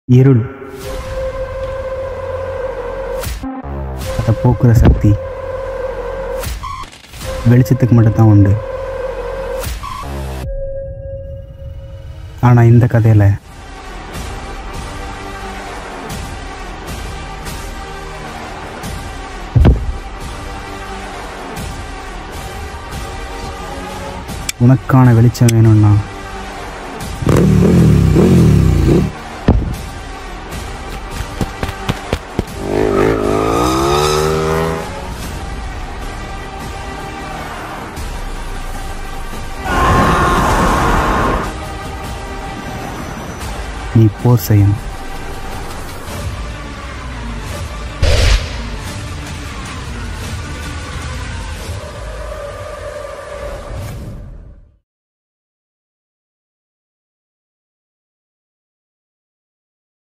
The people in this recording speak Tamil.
இருள் அதை போக்குற சக்தி வெளிச்சத்துக்கு மட்டும்தான் உண்டு ஆனால் இந்த கதையில் உனக்கான வெளிச்சம் வேணும்னா நீ போர் செய்யணும்